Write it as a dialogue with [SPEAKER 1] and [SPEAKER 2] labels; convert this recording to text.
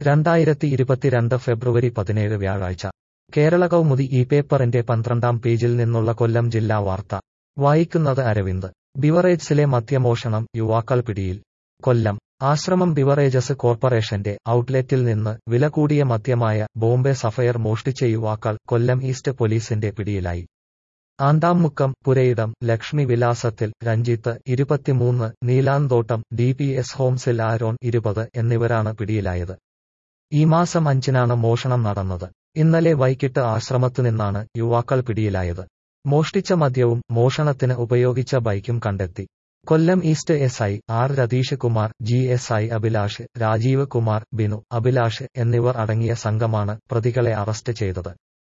[SPEAKER 1] രണ്ടായിരത്തി ഇരുപത്തിരണ്ട് ഫെബ്രുവരി പതിനേഴ് വ്യാഴാഴ്ച കേരള കൗമുദി ഈ പേപ്പറിന്റെ പന്ത്രണ്ടാം പേജിൽ നിന്നുള്ള കൊല്ലം ജില്ലാ വാർത്ത വായിക്കുന്നത് അരവിന്ദ് ബിവറേജ്സിലെ മദ്യമോഷണം യുവാക്കൾ പിടിയിൽ കൊല്ലം ആശ്രമം ബിവറേജസ് കോർപ്പറേഷന്റെ ഔട്ട്ലെറ്റിൽ നിന്ന് വില കൂടിയ മദ്യമായ ബോംബെ സഫയർ മോഷ്ടിച്ച യുവാക്കൾ കൊല്ലം ഈസ്റ്റ് പോലീസിന്റെ പിടിയിലായി ആന്താമുക്കം പുരയിടം ലക്ഷ്മി വിലാസത്തിൽ രഞ്ജിത്ത് ഇരുപത്തിമൂന്ന് നീലാന്തോട്ടം ഡി പി എസ് ഹോംസിൽ ആരോൺ ഇരുപത് എന്നിവരാണ് പിടിയിലായത് ഈ മാസം അഞ്ചിനാണ് മോഷണം നടന്നത് ഇന്നലെ വൈകിട്ട് ആശ്രമത്തുനിന്നാണ് യുവാക്കൾ പിടിയിലായത് മോഷ്ടിച്ച മദ്യവും മോഷണത്തിന് ഉപയോഗിച്ച ബൈക്കും കണ്ടെത്തി Kollam east S I R Ratheesh Kumar G S I Abhilash Rajeev Kumar Binu Abhilash എന്നിവർ അടങ്ങിയ സംഘമാണ് പ്രതികളെ അറസ്റ്റ് ചെയ്തത്